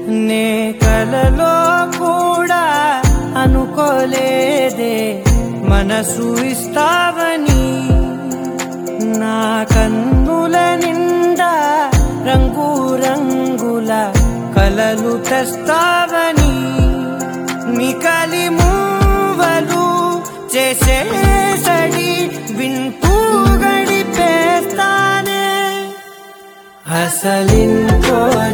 నే కలలో కూడా అనుకోలేదే మనసు ఇస్తావని నా కన్నుల నిండా రంగు రంగుల కలలు తెస్తావని మికలి మూవలు చేసేసడి వింటూ గడిపేస్తానే అసలింకో